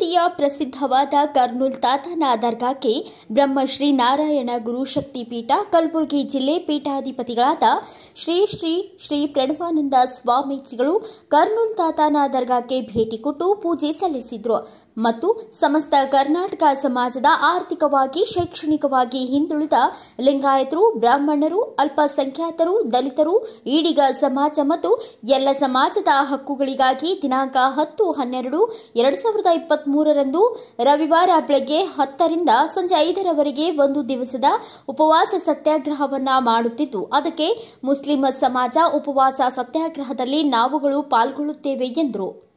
ಅತ್ಯಂತಿಯ ಪ್ರಸಿದ್ಧವಾದ ಕರ್ನೂಲ್ ತಾತನ ದರ್ಗಾಕ್ಕೆ ಬ್ರಹ್ಮಶ್ರೀ ನಾರಾಯಣ ಗುರು ಶಕ್ತಿ ಪೀಠ ಕಲಬುರಗಿ ಜಿಲ್ಲೆ ಪೀಠಾಧಿಪತಿಗಳಾದ ಶ್ರೀ ಶ್ರೀ ಶ್ರೀ ಪ್ರಣವಾನಂದ ಸ್ವಾಮೀಜಿಗಳು ಕರ್ನೂಲ್ ತಾತನ ದರ್ಗಾಕ್ಕೆ ಭೇಟಿ ಕೊಟ್ಟು ಪೂಜೆ ಸಲ್ಲಿಸಿದರು ಮತ್ತು ಸಮಸ್ತ ಕರ್ನಾಟಕ ಸಮಾಜದ ಆರ್ಥಿಕವಾಗಿ ಶೈಕ್ಷಣಿಕವಾಗಿ ಹಿಂದುಳಿದ ಲಿಂಗಾಯತರು ಬ್ರಾಹ್ಮಣರು ಅಲ್ಪಸಂಖ್ಯಾತರು ದಲಿತರು ಈಡಿಗ ಸಮಾಜ ಮತ್ತು ಎಲ್ಲ ಸಮಾಜದ ಹಕ್ಕುಗಳಿಗಾಗಿ ದಿನಾಂಕ ಹತ್ತು ಹನ್ನೆರಡು ಎರಡು ಸಾವಿರದ ಇಪ್ಪತ್ತ್ ಮೂರರಂದು ರವಿವಾರ ಬೆಳಗ್ಗೆ ಹತ್ತರಿಂದ ಸಂಜೆ ಐದರವರೆಗೆ ಒಂದು ದಿವಸದ ಉಪವಾಸ ಸತ್ಯಾಗ್ರಹವನ್ನ ಮಾಡುತ್ತಿದ್ದು ಅದಕ್ಕೆ ಮುಸ್ಲಿಂ ಸಮಾಜ ಉಪವಾಸ ಸತ್ಯಾಗ್ರಹದಲ್ಲಿ ನಾವುಗಳು ಪಾಲ್ಗೊಳ್ಳುತ್ತೇವೆ ಎಂದರು